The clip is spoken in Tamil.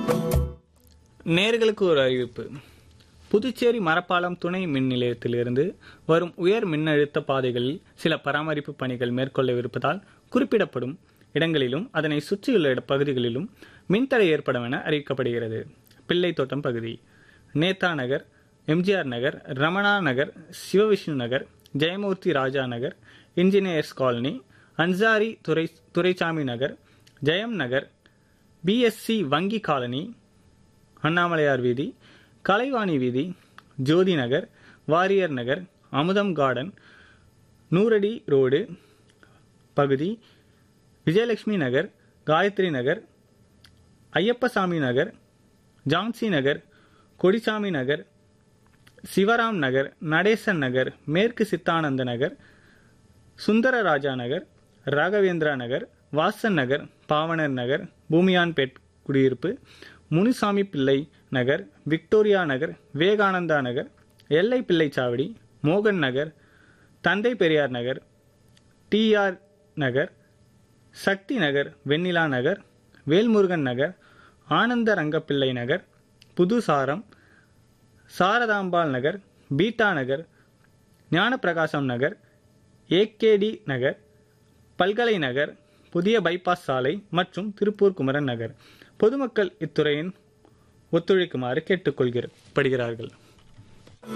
நேர்களுக்கு ஒரு அறிவிப்பு புதுச்சேரி மரப்பாலம் துணை மின் நிலையத்திலிருந்து வரும் உயர் மின்னழுத்த பாதைகளில் சில பராமரிப்பு பணிகள் மேற்கொள்ளவிருப்பதால் குறிப்பிடப்படும் இடங்களிலும் அதனை சுற்றியுள்ள இட- பகுதிகளிலும் மின்தடை ஏற்படும் என அறிவிக்கப்படுகிறது பிள்ளைத்தோட்டம் பகுதி Netha Nagar MGR Nagar Ramana Nagar Sivavishnu Nagar Jayamoorthy Raja Nagar engineers colony Ansari Durai Duraisamy Nagar Jayam Nagar PSC வங்கி காலனி அண்ணாமலையார் வீதி கலைவாணி வீதி ஜோதி நகர் வாரியர் நகர் அமுதம் கார்டன் நூறடி ரோடு பகுதி விஜயலட்சுமி நகர் காயத்ரி நகர் ஐயப்பசாமி நகர் ஜான்சி நகர் கொடிசாமி நகர் சிவராம் நகர் நடேசன் நகர் மேற்கு சித்தானந்த நகர் சுந்தரராஜா நகர் ராகவேந்திரா நகர் வாசன் நகர் பாவனர் நகர் பூமியான்பேட் குடியிருப்பு முனுசாமி பிள்ளை நகர் விக்டோரியா நகர் விவேகானந்தா நகர் எல்லை பிள்ளைச்சாவடி மோகன் நகர் தந்தை பெரியார் நகர் டிஆர் நகர் சக்தி நகர் வெண்ணிலா நகர் வேல்முருகன் நகர் ஆனந்த ரங்கப்பிள்ளை நகர் புதுசாரம் சாரதாம்பாள் நகர் பீட்டா நகர் ஞானப்பிரகாசம் நகர் ஏகேடி நகர் பல்கலை நகர் புதிய பைபாஸ் சாலை மற்றும் திருப்பூர் குமரன் நகர் பொதுமக்கள் இத்துறையின் ஒத்துழைக்குமாறு கேட்டுக்கொள்கிறார்கள்